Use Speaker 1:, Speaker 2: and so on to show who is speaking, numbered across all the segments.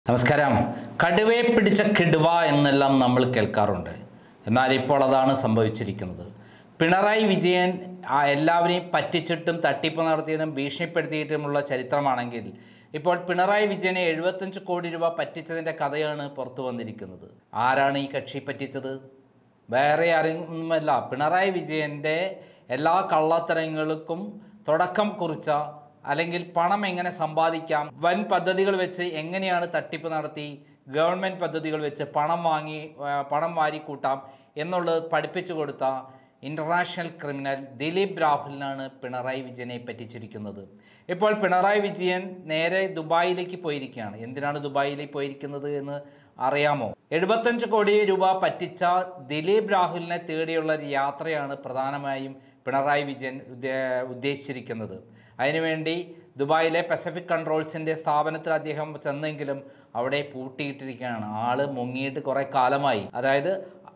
Speaker 1: നമസ്കാരം കടുവയെ പിടിച്ച കിടുവ എന്നെല്ലാം നമ്മൾ കേൾക്കാറുണ്ട് എന്നാൽ ഇപ്പോൾ അതാണ് സംഭവിച്ചിരിക്കുന്നത് പിണറായി വിജയൻ ആ എല്ലാവരെയും പറ്റിച്ചിട്ടും തട്ടിപ്പ് നടത്തിയിട്ടും ഭീഷണിപ്പെടുത്തിയിട്ടുമുള്ള ചരിത്രമാണെങ്കിൽ ഇപ്പോൾ പിണറായി വിജയനെ എഴുപത്തഞ്ച് കോടി രൂപ പറ്റിച്ചതിൻ്റെ കഥയാണ് പുറത്തു വന്നിരിക്കുന്നത് ആരാണ് ഈ കക്ഷി പറ്റിച്ചത് വേറെ ആരുമല്ല പിണറായി വിജയൻ്റെ എല്ലാ കള്ളത്തരങ്ങൾക്കും തുടക്കം കുറിച്ച അല്ലെങ്കിൽ പണം എങ്ങനെ സമ്പാദിക്കാം വൻ പദ്ധതികൾ വെച്ച് എങ്ങനെയാണ് തട്ടിപ്പ് നടത്തി ഗവൺമെൻറ് പദ്ധതികൾ വെച്ച് പണം വാങ്ങി ആ, പണം വാരിക്കൂട്ടാം എന്നുള്ളത് പഠിപ്പിച്ചു കൊടുത്ത ഇൻ്റർനാഷണൽ ക്രിമിനൽ ദിലീപ് രാഹുലിനാണ് പിണറായി വിജയനെ പറ്റിച്ചിരിക്കുന്നത് ഇപ്പോൾ പിണറായി വിജയൻ നേരെ ദുബായിലേക്ക് പോയിരിക്കുകയാണ് എന്തിനാണ് ദുബായിലേക്ക് പോയിരിക്കുന്നത് എന്ന് അറിയാമോ എഴുപത്തഞ്ച് കോടി രൂപ പറ്റിച്ച ദിലീപ് രാഹുലിനെ തേടിയുള്ള ഒരു യാത്രയാണ് പ്രധാനമായും പിണറായി വിജയൻ ഉദ്ദേ- ഉദ്ദേശിച്ചിരിക്കുന്നത് അതിനുവേണ്ടി ദുബായിലെ പസഫിക് കൺട്രോൾസിൻ്റെ സ്ഥാപനത്തിൽ അദ്ദേഹം ചെന്നെങ്കിലും അവിടെ പൂട്ടിയിട്ടിരിക്കുകയാണ് ആള് മുങ്ങിയിട്ട് കുറേ കാലമായി അതായത്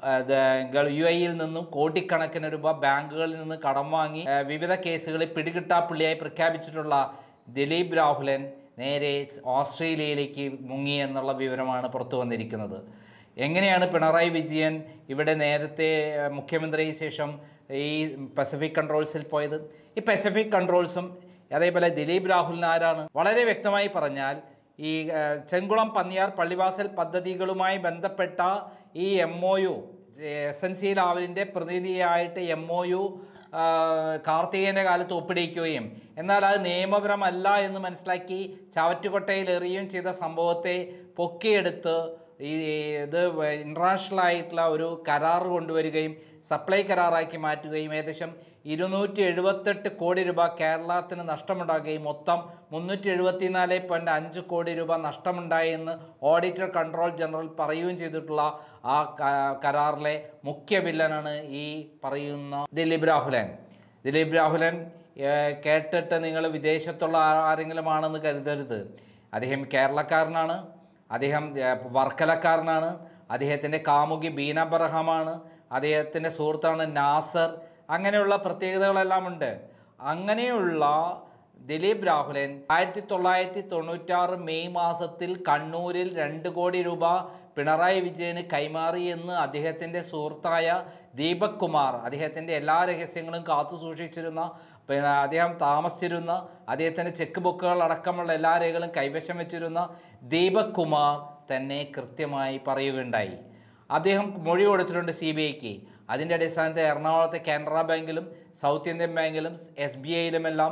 Speaker 1: യു എയിൽ നിന്നും കോടിക്കണക്കിന് രൂപ ബാങ്കുകളിൽ നിന്ന് കടം വാങ്ങി ആ, വിവിധ കേസുകളിൽ പിടികിട്ടാപ്പുള്ളിയായി പ്രഖ്യാപിച്ചിട്ടുള്ള ദിലീപ് രാഹുലൻ നേരെ ഓസ്ട്രേലിയയിലേക്ക് മുങ്ങി എന്നുള്ള വിവരമാണ് പുറത്തു വന്നിരിക്കുന്നത് എങ്ങനെയാണ് പിണറായി വിജയൻ ഇവിടെ നേരത്തെ ആ, മുഖ്യമന്ത്രിക്ക് ശേഷം ഈ പസഫിക് കൺട്രോൾസിൽ പോയത് ഈ പസഫിക് കൺട്രോൾസും അതേപോലെ ദിലീപ് രാഹുലിന് ആരാണ് വളരെ വ്യക്തമായി പറഞ്ഞാൽ ഈ ആ, ചെങ്കുളം പന്നിയാർ പള്ളിവാസൽ പദ്ധതികളുമായി ബന്ധപ്പെട്ട ഈ M O U S N C ലാവലിൻ്റെ പ്രതിനിധിയായിട്ട് എം ഒ യു കാർത്തികേയൻ്റെ കാലത്ത് ഒപ്പിടിക്കുകയും എന്നാൽ അത് നിയമപരമല്ല എന്ന് മനസ്സിലാക്കി ചവറ്റുകൊട്ടയിൽ എറിയുകയും ചെയ്ത സംഭവത്തെ പൊക്കിയെടുത്ത് ഈ ഇത് ഇൻ്റർനാഷണൽ ആയിട്ടുള്ള ഒരു കരാർ കൊണ്ടുവരികയും സപ്ലൈ കരാറാക്കി മാറ്റുകയും ഏകദേശം ഇരുന്നൂറ്റി എഴുപത്തെട്ട് കോടി രൂപ കേരളത്തിന് നഷ്ടമുണ്ടാകുകയും മൊത്തം മുന്നൂറ്റി എഴുപത്തിനാല് പോയിൻറ്റ് അഞ്ച് കോടി രൂപ നഷ്ടമുണ്ടായി എന്ന് ഓഡിറ്റർ കൺട്രോൾ ജനറൽ പറയുകയും ചെയ്തിട്ടുള്ള ആ ക- കരാറിലെ മുഖ്യ വില്ലനാണ് ഈ പറയുന്ന ദിലീപ് രാഹുലൻ ദിലീപ് രാഹുലൻ ഏഹ്, കേട്ടിട്ട് നിങ്ങൾ വിദേശത്തുള്ള ആ- ആരെങ്കിലും ആണെന്ന് കരുതരുത് അദ്ദേഹം കേരളക്കാരനാണ് അദ്ദേഹം ഏഹ്, വർക്കലക്കാരനാണ് അദ്ദേഹത്തിൻ്റെ കാമുകി ബീന ബർഹമാണ് അദ്ദേഹത്തിൻ്റെ സുഹൃത്താണ് നാസർ അങ്ങനെയുള്ള പ്രത്യേകതകളെല്ലാം ഉണ്ട് അങ്ങനെയുള്ള ദിലീപ് രാഹുലൻ ആയിരത്തി തൊള്ളായിരത്തി തൊണ്ണൂറ്റാറ് മെയ് മാസത്തിൽ കണ്ണൂരിൽ രണ്ട് കോടി രൂപ പിണറായി വിജയന് കൈമാറി എന്ന് അദ്ദേഹത്തിൻ്റെ സുഹൃത്തായ ദീപക് കുമാർ അദ്ദേഹത്തിൻ്റെ എല്ലാ രഹസ്യങ്ങളും കാത്തു സൂക്ഷിച്ചിരുന്ന പിന്നെ അദ്ദേഹം താമസിച്ചിരുന്ന അദ്ദേഹത്തിൻ്റെ ചെക്ക് ബുക്കുകൾ അടക്കമുള്ള എല്ലാ രേഖകളും കൈവശം വെച്ചിരുന്ന ദീപക് കുമാർ തന്നെ കൃത്യമായി പറയുകയുണ്ടായി അദ്ദേഹം മൊഴി കൊടുത്തിട്ടുണ്ട് സി ബി ഐക്ക് അതിൻ്റെ അടിസ്ഥാനത്തിൽ എറണാകുളത്തെ കാനറ ബാങ്കിലും സൗത്ത് ഇന്ത്യൻ ബാങ്കിലും എസ് ബി ഐയിലുമെല്ലാം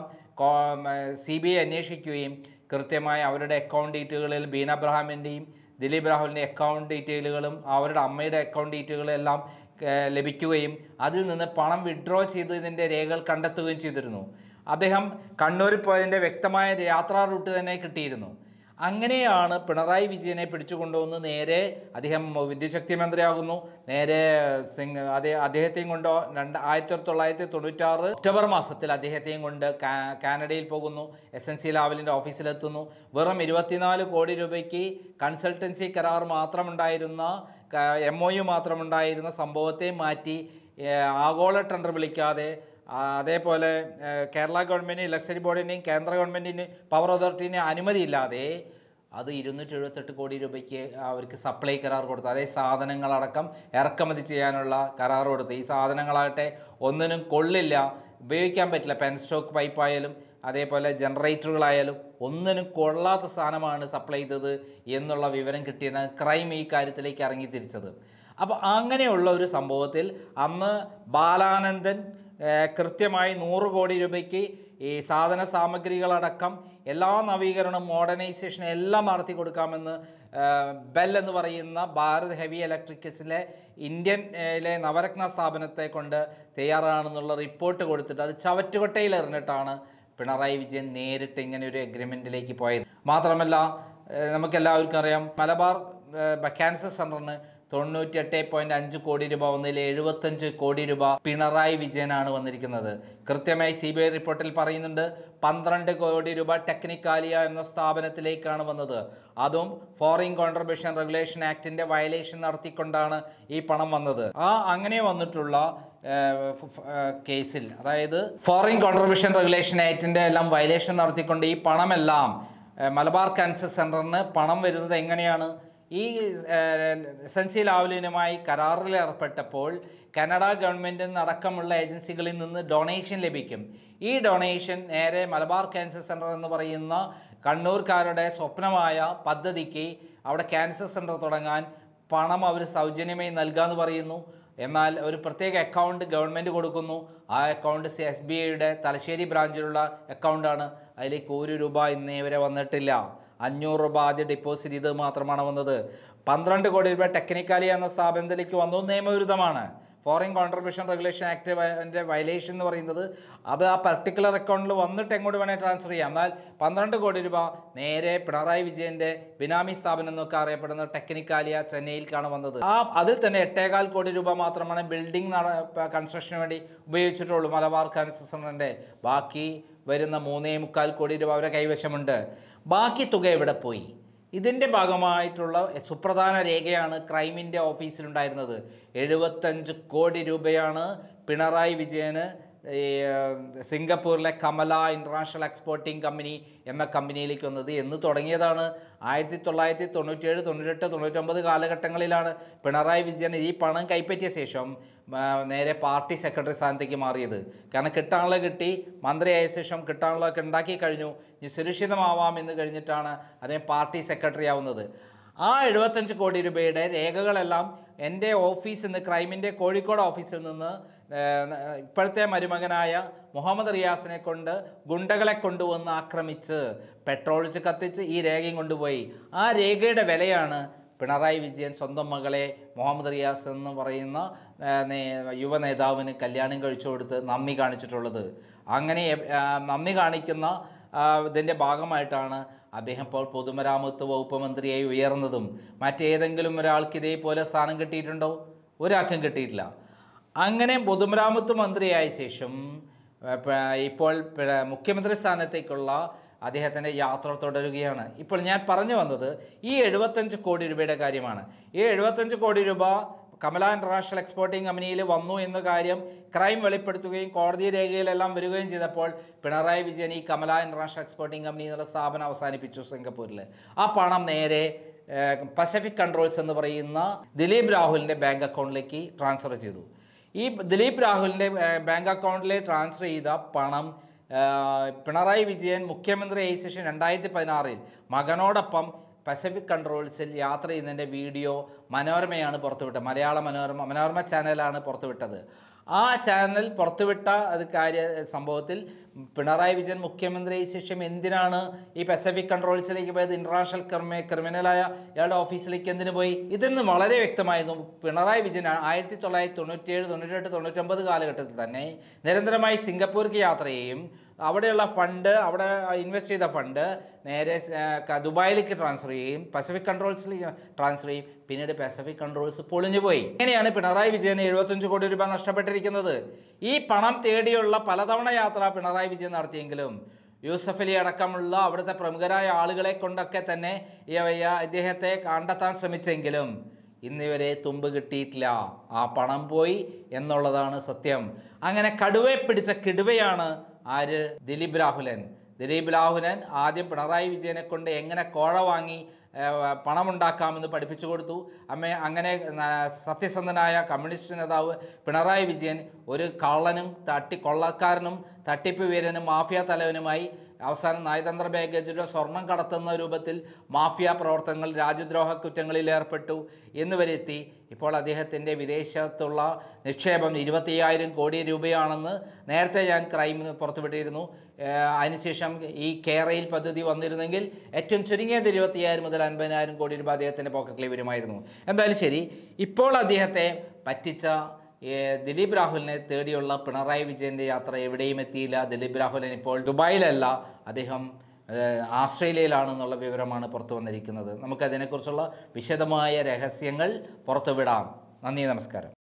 Speaker 1: സി ബി ഐ അന്വേഷിക്കുകയും കൃത്യമായി അവരുടെ അക്കൗണ്ട് ഡീറ്റെയിലുകളിൽ ബീന അബ്രഹാമിൻ്റെയും ദിലീപ് രാഹുലിൻ്റെ അക്കൗണ്ട് ഡീറ്റെയിലുകളും അവരുടെ അമ്മയുടെ അക്കൗണ്ട് ഡീറ്റെയിലുകളെല്ലാം ഏഹ്, ലഭിക്കുകയും അതിൽ നിന്ന് പണം വിഡ്രോ ചെയ്തതിൻ്റെ രേഖകൾ കണ്ടെത്തുകയും ചെയ്തിരുന്നു അദ്ദേഹം കണ്ണൂരിൽ പോയതിൻ്റെ വ്യക്തമായ യാത്രാ റൂട്ട് തന്നെ കിട്ടിയിരുന്നു അങ്ങനെയാണ് പിണറായി വിജയനെ പിടിച്ചു കൊണ്ടുവന്ന് നേരെ അദ്ദേഹം വിദ്യുശക്തി മന്ത്രിയാകുന്നു നേരെ സിംഗ് അതേ അദ്ദേഹത്തെയും കൊണ്ട് രണ്ട് ആയിരത്തി തൊള്ളായിരത്തി തൊണ്ണൂറ്റാറ് ഒക്ടോബർ മാസത്തിൽ അദ്ദേഹത്തെയും കൊണ്ട് കാ- കാനഡയിൽ പോകുന്നു എസ് എൻ സി ലാവലിൻ്റെ ഓഫീസിലെത്തുന്നു വെറും ഇരുപത്തിനാല് കോടി രൂപയ്ക്ക് കൺസൾട്ടൻസി കരാർ മാത്രമുണ്ടായിരുന്ന എം ഒ യു മാത്രമുണ്ടായിരുന്ന സംഭവത്തെ മാറ്റി ഏഹ്, ആഗോള ടെൻഡർ വിളിക്കാതെ ആ, അതേപോലെ ഏഹ്, കേരള ഗവൺമെൻറ് ലക്ഷറി ബോർഡിൻ്റെയും കേന്ദ്ര ഗവൺമെൻറ്റിന് പവർ അതോറിറ്റീൻ്റെയും അനുമതിയില്ലാതെ അത് ഇരുന്നൂറ്റി എഴുപത്തെട്ട് കോടി രൂപയ്ക്ക് അവർക്ക് സപ്ലൈ കരാർ കൊടുത്തു അതേ സാധനങ്ങളടക്കം ഇറക്കുമതി ചെയ്യാനുള്ള കരാർ കൊടുത്തു ഈ സാധനങ്ങളാകട്ടെ ഒന്നിനും കൊള്ളില്ല ഉപയോഗിക്കാൻ പറ്റില്ല പെൻ സ്റ്റോക്ക് പൈപ്പായാലും അതേപോലെ ജനറേറ്ററുകളായാലും ഒന്നിനും കൊള്ളാത്ത സാധനമാണ് സപ്ലൈ ചെയ്തത് എന്നുള്ള വിവരം കിട്ടിയാണ് ക്രൈം ഈ കാര്യത്തിലേക്ക് ഇറങ്ങി തിരിച്ചത് അപ്പോൾ അങ്ങനെയുള്ള ഒരു സംഭവത്തിൽ അന്ന് ബാലാനന്ദൻ ഏഹ്, കൃത്യമായി നൂറ് കോടി രൂപയ്ക്ക് ഈ സാധന സാമഗ്രികളടക്കം എല്ലാ നവീകരണവും മോഡേണൈസേഷനും എല്ലാം നടത്തി കൊടുക്കാമെന്ന് ഏഹ്, ബെൽ എന്ന് പറയുന്ന ഭാരത് ഹെവി ഇലക്ട്രിക്കൽസിലെ ഇന്ത്യൻ ഏഹ്, നവരത്ന സ്ഥാപനത്തെ കൊണ്ട് തയ്യാറാണെന്നുള്ള റിപ്പോർട്ട് കൊടുത്തിട്ട് അത് ചവറ്റുകൊട്ടയിൽ എറിഞ്ഞിട്ടാണ് പിണറായി വിജയൻ നേരിട്ട് ഇങ്ങനെ ഒരു എഗ്രിമെൻറ്റിലേക്ക് പോയത് മാത്രമല്ല ഏഹ്, നമുക്കെല്ലാവർക്കും അറിയാം മലബാർ ഏഹ്, ക്യാൻസർ സെൻ്ററിന് തൊണ്ണൂറ്റി എട്ട് പോയിന്റ് അഞ്ച് കോടി രൂപ വന്നതിൽ എഴുപത്തഞ്ച് കോടി രൂപ പിണറായി വിജയനാണ് വന്നിരിക്കുന്നത് കൃത്യമായി സി ബി ഐ റിപ്പോർട്ടിൽ പറയുന്നുണ്ട് പന്ത്രണ്ട് കോടി രൂപ ടെക്നിക്കാലിയ എന്ന സ്ഥാപനത്തിലേക്കാണ് വന്നത് അതും ഫോറിൻ കോൺട്രിബ്യൂഷൻ റെഗുലേഷൻ ആക്ടിന്റെ വയലേഷൻ നടത്തിക്കൊണ്ടാണ് ഈ പണം വന്നത് ആ അങ്ങനെ വന്നിട്ടുള്ള ഏഹ്, ഫ്- ഏഹ്, കേസിൽ അതായത് ഫോറിൻ കോൺട്രിബ്യൂഷൻ റെഗുലേഷൻ ആക്ടിന്റെ എല്ലാം വയലേഷൻ നടത്തിക്കൊണ്ട് ഈ പണമെല്ലാം ഏഹ്, മലബാർ ക്യാൻസർ സെൻറ്ററിന് പണം വരുന്നത് എങ്ങനെയാണ് ഈ എസൻസി ലാവലിനുമായി കരാറിൽ ഏർപ്പെട്ടപ്പോൾ കാനഡ ഗവൺമെൻറ് അടക്കമുള്ള ഏജൻസികളിൽ നിന്ന് ഡൊണേഷൻ ലഭിക്കും ഈ ഡൊണേഷൻ നേരെ മലബാർ ക്യാൻസർ സെൻറ്റർ എന്ന് പറയുന്ന കണ്ണൂർക്കാരുടെ സ്വപ്നമായ പദ്ധതിക്ക് അവിടെ ക്യാൻസർ സെൻറ്റർ തുടങ്ങാൻ പണം അവർ സൗജന്യമായി നൽകാമെന്ന് പറയുന്നു എന്നാൽ ഒരു പ്രത്യേക അക്കൗണ്ട് ഗവൺമെൻറ് കൊടുക്കുന്നു ആ അക്കൗണ്ട് എസ് ബി ഐയുടെ തലശ്ശേരി ബ്രാഞ്ചിലുള്ള അക്കൗണ്ടാണ് അതിലേക്ക് ഒരു രൂപ ഇന്നേ വരെ വന്നിട്ടില്ല അഞ്ഞൂറ് രൂപ ആദ്യം ഡെപ്പോസിറ്റ് ചെയ്ത് മാത്രമാണ് വന്നത് പന്ത്രണ്ട് കോടി രൂപ ടെക്നിക്കാലി എന്ന സ്ഥാപനത്തിലേക്ക് വന്നു നിയമവിരുദ്ധമാണ് ഫോറിൻ കോൺട്രിബ്യൂഷൻ റെഗുലേഷൻ ആക്ടിൻ്റെ വയലേഷൻ എന്ന് പറയുന്നത് അത് ആ പർട്ടിക്കുലർ അക്കൗണ്ടിൽ വന്നിട്ട് എങ്ങോട്ട് വേണേൽ ട്രാൻസ്ഫർ ചെയ്യാം എന്നാൽ പന്ത്രണ്ട് കോടി രൂപ നേരെ പിണറായി വിജയൻ്റെ ബിനാമി സ്ഥാപനം എന്നൊക്കെ അറിയപ്പെടുന്ന ടെക്നിക്കാലിയ ചെന്നൈയിലേക്കാണ് വന്നത് ആ അതിൽ തന്നെ എട്ടേകാൽ കോടി രൂപ മാത്രമാണ് ബിൽഡിംഗ് നട കൺസ്ട്രക്ഷന് വേണ്ടി ഉപയോഗിച്ചിട്ടുള്ളൂ മലബാർ ക്യാൻസർ സെൻ്ററിൻ്റെ ബാക്കി വരുന്ന മൂന്നേ മുക്കാൽ കോടി രൂപ അവരുടെ കൈവശമുണ്ട് ബാക്കി തുക എവിടെ പോയി ഇതിൻ്റെ ഭാഗമായിട്ടുള്ള സുപ്രധാന രേഖയാണ് ക്രൈമിൻ്റെ ഓഫീസിലുണ്ടായിരുന്നത് എഴുപത്തഞ്ച് കോടി രൂപയാണ് പിണറായി വിജയന് ഈ, ഏഹ്, സിംഗപ്പൂരിലെ കമല ഇൻ്റർനാഷണൽ എക്സ്പോർട്ടിംഗ് കമ്പനി എന്ന കമ്പനിയിലേക്ക് വന്നത് എന്ന് തുടങ്ങിയതാണ് ആയിരത്തി തൊള്ളായിരത്തി തൊണ്ണൂറ്റേഴ് തൊണ്ണൂറ്റെട്ട് തൊണ്ണൂറ്റൊമ്പത് കാലഘട്ടങ്ങളിലാണ് പിണറായി വിജയൻ ഈ പണം കൈപ്പറ്റിയ ശേഷം ആ, നേരെ പാർട്ടി സെക്രട്ടറി സ്ഥാനത്തേക്ക് മാറിയത് കാരണം കിട്ടാനുള്ള കിട്ടി മന്ത്രിയായ ശേഷം കിട്ടാനുള്ളതൊക്കെ ഉണ്ടാക്കി കഴിഞ്ഞു ഇനി സുരക്ഷിതമാവാം എന്ന് കഴിഞ്ഞിട്ടാണ് അദ്ദേഹം പാർട്ടി സെക്രട്ടറി ആവുന്നത് ആ എഴുപത്തഞ്ച് കോടി രൂപയുടെ രേഖകളെല്ലാം എൻ്റെ ഓഫീസിൽ നിന്ന് ക്രൈമിൻ്റെ കോഴിക്കോട് ഓഫീസിൽ നിന്ന് ഏഹ്, ഇപ്പോഴത്തെ മരുമകനായ മുഹമ്മദ് റിയാസിനെ കൊണ്ട് ഗുണ്ടകളെ കൊണ്ടുവന്ന് ആക്രമിച്ച് പെട്രോൾ ഒഴിച്ച് കത്തിച്ച് ഈ രേഖയും കൊണ്ടുപോയി ആ രേഖയുടെ വിലയാണ് പിണറായി വിജയൻ സ്വന്തം മകളെ മുഹമ്മദ് റിയാസ് എന്ന് പറയുന്ന ആ, നേ- യുവ നേതാവിന് കല്യാണം കഴിച്ചു കൊടുത്ത് നന്ദി കാണിച്ചിട്ടുള്ളത് അങ്ങനെ ആ, നന്ദി കാണിക്കുന്ന ആ, ഇതിൻ്റെ ഭാഗമായിട്ടാണ് അദ്ദേഹം ഇപ്പോൾ പൊതുമരാമത്ത് വകുപ്പ് മന്ത്രിയായി ഉയർന്നതും മറ്റേതെങ്കിലും ഒരാൾക്ക് ഇതേപോലെ സ്ഥാനം കിട്ടിയിട്ടുണ്ടോ ഒരാൾക്കും കിട്ടിയിട്ടില്ല അങ്ങനെ പൊതുമരാമത്ത് മന്ത്രിയായ ശേഷം ആ, പ- ഇപ്പോൾ പ- മുഖ്യമന്ത്രി സ്ഥാനത്തേക്കുള്ള അദ്ദേഹത്തിൻ്റെ യാത്ര തുടരുകയാണ് ഇപ്പോൾ ഞാൻ പറഞ്ഞു വന്നത് ഈ എഴുപത്തഞ്ച് കോടി രൂപയുടെ കാര്യമാണ് ഈ എഴുപത്തഞ്ച് കോടി രൂപ കമല ഇൻ്റർനാഷണൽ എക്സ്പോർട്ടിംഗ് കമ്പനിയിൽ വന്നു എന്ന കാര്യം ക്രൈം വെളിപ്പെടുത്തുകയും കോടതി രേഖയിലെല്ലാം വരികയും ചെയ്തപ്പോൾ പിണറായി വിജയൻ ഈ കമല ഇൻ്റർനാഷണൽ എക്സ്പോർട്ടിംഗ് കമ്പനി എന്നുള്ള സ്ഥാപനം അവസാനിപ്പിച്ചു സിംഗപ്പൂരിൽ ആ പണം നേരെ ഏഹ്, പസഫിക് കൺട്രോൾസ് എന്ന് പറയുന്ന ദിലീപ് രാഹുലിൻ്റെ ബാങ്ക് അക്കൗണ്ടിലേക്ക് ട്രാൻസ്ഫർ ചെയ്തു ഈ ദിലീപ് രാഹുലിൻ്റെ ഏഹ്, ബാങ്ക് അക്കൗണ്ടിൽ ട്രാൻസ്ഫർ ചെയ്ത പണം ഏഹ്, പിണറായി വിജയൻ മുഖ്യമന്ത്രിയായ ശേഷം രണ്ടായിരത്തി പതിനാറിൽ മകനോടൊപ്പം പസഫിക് കൺട്രോൾസിൽ യാത്ര ചെയ്യുന്നതിൻ്റെ വീഡിയോ മനോരമയാണ് പുറത്തുവിട്ടത് മലയാള മനോരമ മനോരമ ചാനലാണ് പുറത്തുവിട്ടത് ആ ചാനൽ പുറത്തുവിട്ട അത് കാര്യ സംഭവത്തിൽ പിണറായി വിജയൻ മുഖ്യമന്ത്രിയായ ശേഷം എന്തിനാണ് ഈ പസഫിക് കൺട്രോൾസിലേക്ക് പോയത് ഇൻ്റർനാഷണൽ ക്രിമി ക്രിമിനലായ ഇയാളുടെ ഓഫീസിലേക്ക് എന്തിനു പോയി ഇതിൽ നിന്ന് വളരെ വ്യക്തമായിരുന്നു പിണറായി വിജയൻ ആയിരത്തി തൊള്ളായിരത്തി തൊണ്ണൂറ്റിയേഴ് തൊണ്ണൂറ്റെട്ട് തൊണ്ണൂറ്റൊമ്പത് കാലഘട്ടത്തിൽ തന്നെ നിരന്തരമായി സിംഗപ്പൂർക്ക് യാത്ര ചെയ്യും അവിടെയുള്ള ഫണ്ട് അവിടെ ഇൻവെസ്റ്റ് ചെയ്ത ഫണ്ട് നേരെ ആ, ക- ദുബായിലേക്ക് ട്രാൻസ്ഫർ ചെയ്യും പസഫിക് കൺട്രോൾസിലേക്ക് ട്രാൻസ്ഫർ ചെയ്യും പിന്നീട് പസഫിക് കൺട്രോൾസ് പൊളിഞ്ഞു പോയി ഇങ്ങനെയാണ് പിണറായി വിജയന് എഴുപത്തഞ്ച് കോടി രൂപ നഷ്ടപ്പെട്ടിരിക്കുന്നത് ഈ പണം തേടിയുള്ള പലതവണ യാത്ര പിണറായി വിജയൻ നടത്തിയെങ്കിലും യൂസഫ് അലി അടക്കമുള്ള അവിടുത്തെ പ്രമുഖരായ ആളുകളെ കൊണ്ടൊക്കെ തന്നെ ഈ ഈ ഇദ്ദേഹത്തെ കണ്ടെത്താൻ ശ്രമിച്ചെങ്കിലും ഇന്നിവരെ തുമ്പ് കിട്ടിയിട്ടില്ല ആ പണം പോയി എന്നുള്ളതാണ് സത്യം അങ്ങനെ കടുവയെ പിടിച്ച കിടുവയാണ് ആര് ദിലീപ് രാഹുലൻ ദിലീപ് രാഹുലൻ ആദ്യം പിണറായി വിജയനെ കൊണ്ട് എങ്ങനെ കോഴ വാങ്ങി ഏഹ്, പണമുണ്ടാക്കാമെന്ന് പഠിപ്പിച്ചു കൊടുത്തു അമ്മ അങ്ങനെ ന- സത്യസന്ധനായ കമ്മ്യൂണിസ്റ്റ് നേതാവ് പിണറായി വിജയൻ ഒരു കള്ളനും തട്ടി കൊള്ളക്കാരനും തട്ടിപ്പ് വീരനും മാഫിയ തലവനുമായി അവസാനം നയതന്ത്ര ബാഗേജിലൂടെ സ്വർണം കടത്തുന്ന രൂപത്തിൽ മാഫിയ പ്രവർത്തനങ്ങൾ രാജ്യദ്രോഹ കുറ്റങ്ങളിൽ ഏർപ്പെട്ടു എന്ന് വരെ എത്തി ഇപ്പോൾ അദ്ദേഹത്തിൻ്റെ വിദേശത്തുള്ള നിക്ഷേപം ഇരുപത്തയ്യായിരം കോടി രൂപയാണെന്ന് നേരത്തെ ഞാൻ ക്രൈം പുറത്തുവിട്ടിരുന്നു ഏഹ് അതിനുശേഷം ഈ കേരയിൽ പദ്ധതി വന്നിരുന്നെങ്കിൽ ഏറ്റവും ചുരുങ്ങിയത് ഇരുപത്തിയ്യായിരം മുതൽ അൻപതിനായിരം കോടി രൂപ അദ്ദേഹത്തിൻ്റെ പോക്കറ്റിൽ വരുമായിരുന്നു എന്തായാലും ശരി ഇപ്പോൾ അദ്ദേഹത്തെ പറ്റിച്ച ഏഹ് ദിലീപ് രാഹുലിനെ തേടിയുള്ള പിണറായി വിജയൻ്റെ യാത്ര എവിടെയും എത്തിയില്ല ദിലീപ് രാഹുലൻ ഇപ്പോൾ ദുബായിലല്ല അദ്ദേഹം ഏഹ് ആസ്ട്രേലിയയിലാണെന്നുള്ള വിവരമാണ് പുറത്തു വന്നിരിക്കുന്നത് നമുക്കതിനെക്കുറിച്ചുള്ള വിശദമായ രഹസ്യങ്ങൾ പുറത്തുവിടാം നന്ദി നമസ്കാരം